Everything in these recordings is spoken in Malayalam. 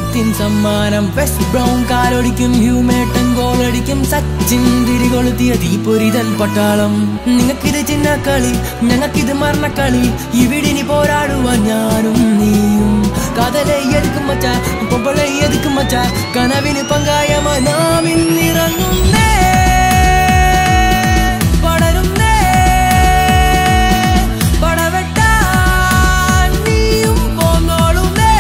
ലോകത്തിൻ സമ്മാനം വെസ്റ്റ് ബ്രൗൺ കാലൊടിക്കും ഹ്യൂമേട്ടൻ ഗോളടിക്കും സച്ചിൻ തിരികൊളുത്തിയ തീപ്പൊരിതൻ പട്ടാളം നിങ്ങൾക്കിത് ചിന്നക്കളി ഞങ്ങൾക്കിത് മരണക്കളി ഇവിടിനി പോരാടുവാൻ ഞാനും നീയും കാതലെ എതുക്കും മച്ച പൊമ്പളെ എതുക്കും മച്ച കനവിന് പങ്കായമായി നാം ഇന്നിറങ്ങുന്നേ പടരുന്നേ പടവെട്ടാൻ നീയും പോന്നോളുന്നേ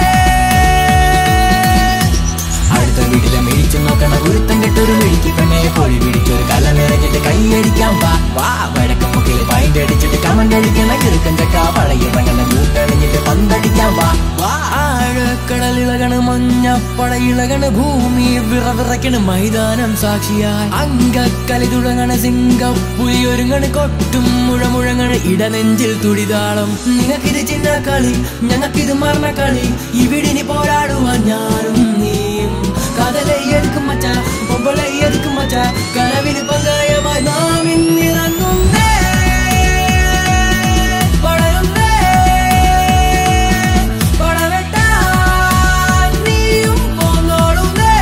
അടുത്ത വീട്ടിലെ മിഴിച്ചു നോക്കണ ഗുരുത്തം കെട്ടൊരു മിഴിക്ക് പെണ്ണെ പൊഴി പിടിച്ചൊരു കല നിറഞ്ഞിട്ട് കൈയടിക്കാൻ വാ വാ വടക്കം മുക്കിൽ പൈൻ്റ് അടിച്ചിട്ട് കമന്റ് അടിക്കണ കിറുക്കൻ ചക്ക പഴയിറങ്ങണ കൂട്ടണിഞ്ഞിട്ട് പന്തടിക്കാൻ വാ വാ ആഴക്കടലിളകണ് മഞ്ഞപ്പടയിളകണ് ഭൂമി വിറവിറക്കണ് മൈതാനം സാക്ഷിയായി അങ്കക്കലി തുടങ്ങണ സിംഗപ്പുലി ഒരുങ്ങണ് കൊട്ടും മുഴമുഴങ്ങണ് ഇടനെഞ്ചിൽ തുടിതാളം നിങ്ങൾക്കിത് ചിന്നക്കളി ഞങ്ങൾക്കിത് മരണക്കളി ഇവിടിനി പോരാടുവാൻ ഞാനും നീയും കാതലെ എടുക്കും മച്ച പൊമ്പളെ എടുക്കും മച്ച കനവിന് പങ്കായമായി നാം ഇന്നിറങ്ങുന്നേ പടരുന്നേ പടവെട്ടാൻ നീയും പോന്നോളുന്നേ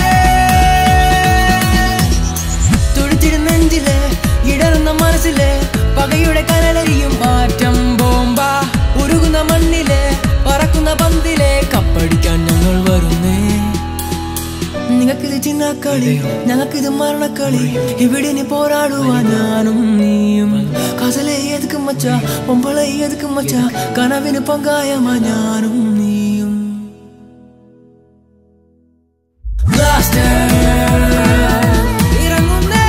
തുടിച്ചിടും നെഞ്ചിലെ ഇടറുന്ന മനസ്സിലെ പകയുടെ കനലരിയും മാറ്റം ബോംബ ഉരുകുന്ന മണ്ണിലെ പറക്കുന്ന പന്തിലെ കപ്പടിക്കാൻ ഞങ്ങൾ വരുന്നേ നിങ്ങൾക്കിത് ചിന്നക്കളി ഞങ്ങൾക്കിത് മരണക്കളി ഇവിടെ ഇനി പോരാടുവാൻ ഞാനും നീയും കസലെ ഏതുക്കും മച്ച പൊമ്പളെ ഏതുക്കും മച്ച കനവിന് പങ്കായമാ ഞാനും നീയും Blaster ഇറങ്ങുന്നേ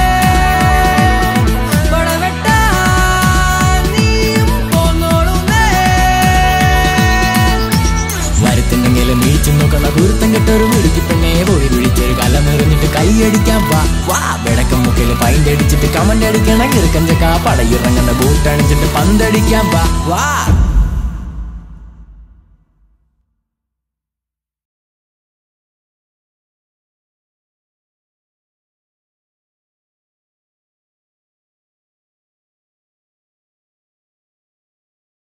പടവെട്ടാൻ നീയും പോന്നോളുന്നേ വരുത്തുണ്ടെങ്കിലും മീച്ചു നോക്കണ കുരുത്തം കെട്ടൊരു മുരുക്കി പെണ്ണെ പോയി വിളിച്ചൊരു കല നിറഞ്ഞിട്ട് കൈയടിക്കാൻ വാ വാ വിടക്കം മുക്കില് പൈൻ്റ് അടിച്ചിട്ട് കമന്റ് അടിക്കണ കിറുക്കൻ ചക്ക പടയിറങ്ങണ ബൂട്ടണിച്ചിട്ട് പന്തടിക്കാൻ വാ വാ